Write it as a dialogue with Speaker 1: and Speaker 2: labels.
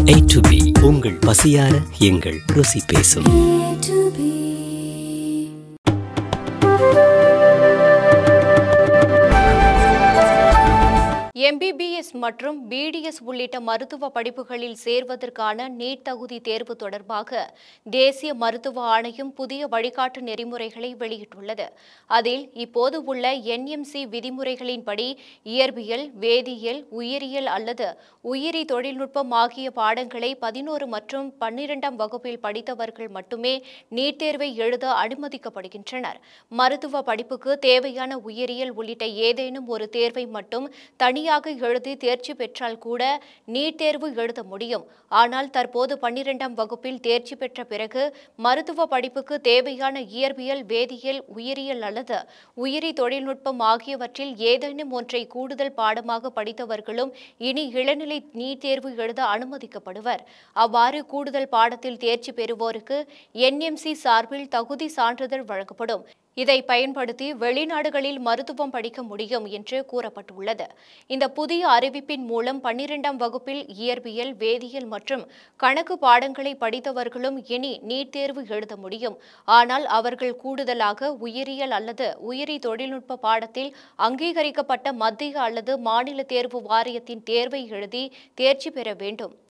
Speaker 1: A to B உங்கள் பசியார எங்கள் ருசி பேசும்
Speaker 2: எம்பிபிஎஸ் மற்றும் பிடிஎஸ் உள்ளிட்ட மருத்துவ படிப்புகளில் சேர்வதற்கான நீட் தகுதி தேர்வு தொடர்பாக தேசிய மருத்துவ ஆணையம் புதிய வழிகாட்டு நெறிமுறைகளை வெளியிட்டுள்ளது அதில் இப்போது உள்ள என்எம்சி விதிமுறைகளின்படி இயற்பியல் வேதியியல் உயிரியல் அல்லது உயிரி தொழில்நுட்பம் ஆகிய பாடங்களை பதினோரு மற்றும் பன்னிரெண்டாம் வகுப்பில் படித்தவர்கள் மட்டுமே நீட் தேர்வை எழுத அனுமதிக்கப்படுகின்றனர் மருத்துவ படிப்புக்கு தேவையான உயிரியல் உள்ளிட்ட ஏதேனும் ஒரு தேர்வை மட்டும் தனியாக எழுதி தேர்ச்சி பெற்றால் கூட நீட் தேர்வு எழுத முடியும் ஆனால் தற்போது பன்னிரெண்டாம் வகுப்பில் தேர்ச்சி பெற்ற பிறகு மருத்துவ படிப்புக்கு தேவையான இயற்பியல் வேதியியல் உயிரியல் அல்லது உயிரி தொழில்நுட்பம் ஆகியவற்றில் ஏதேனும் ஒன்றை கூடுதல் பாடமாக படித்தவர்களும் இனி இளநிலை நீட் தேர்வு எழுத அனுமதிக்கப்படுவர் அவ்வாறு கூடுதல் பாடத்தில் தேர்ச்சி பெறுவோருக்கு என்எம்சி சார்பில் தகுதி சான்றிதழ் வழங்கப்படும் இதை பயன்படுத்தி வெளிநாடுகளில் மருத்துவம் படிக்க முடியும் என்று கூறப்பட்டுள்ளது இந்த புதிய அறிவிப்பின் மூலம் பன்னிரெண்டாம் வகுப்பில் இயற்பியல் வேதியியல் மற்றும் கணக்கு பாடங்களை படித்தவர்களும் இனி நீட் தேர்வு எழுத முடியும் ஆனால் அவர்கள் கூடுதலாக உயிரியல் அல்லது உயிரி தொழில்நுட்ப பாடத்தில் அங்கீகரிக்கப்பட்ட மத்திய அல்லது மாநில தேர்வு வாரியத்தின் தேர்வை எழுதி தேர்ச்சி பெற வேண்டும்